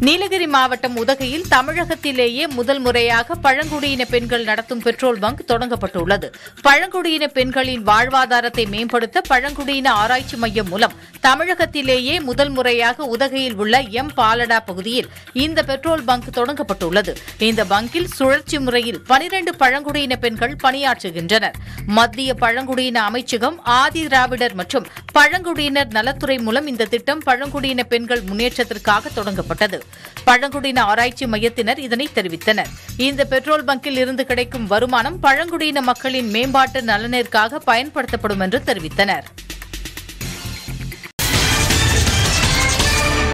நீலகிரி மாவட்டம் உதகையில் தமிழகத்திலேயே முதல் முறையாக பழங்குடியின பெண்கள் நடத்தும் பெட்ரோல் பங்க் தொடங்கப்பட்டுள்ளது பழங்குடியின பெண்களின் வாழ்வாதாரத்தை மேம்படுத்த பழங்குடியின ஆராய்ச்சி மையம் மூலம் தமிழகத்திலேயே முதல் முறையாக உதகையில் உள்ள எம் பாலடா பகுதியில் இந்த பெட்ரோல் பங்க் தொடங்கப்பட்டுள்ளது இந்த பங்கில் சுழற்சி முறையில் பனிரண்டு பழங்குடியின பெண்கள் பணியாற்றுகின்றனர் மத்திய பழங்குடியின அமைச்சகம் ஆதி திராவிடர் மற்றும் பழங்குடியினர் நலத்துறை மூலம் இந்த திட்டம் பழங்குடியின பெண்கள் முன்னேற்றத்திற்காக தொடங்கப்பட்டது பழங்குடியின ஆராய்ச்சி மையத்தினர் இதனை தெரிவித்தனர் இந்த பெட்ரோல் பங்கில் இருந்து கிடைக்கும் வருமானம் பழங்குடியின மக்களின் மேம்பாட்டு நலனிற்காக பயன்படுத்தப்படும் என்று தெரிவித்தனர்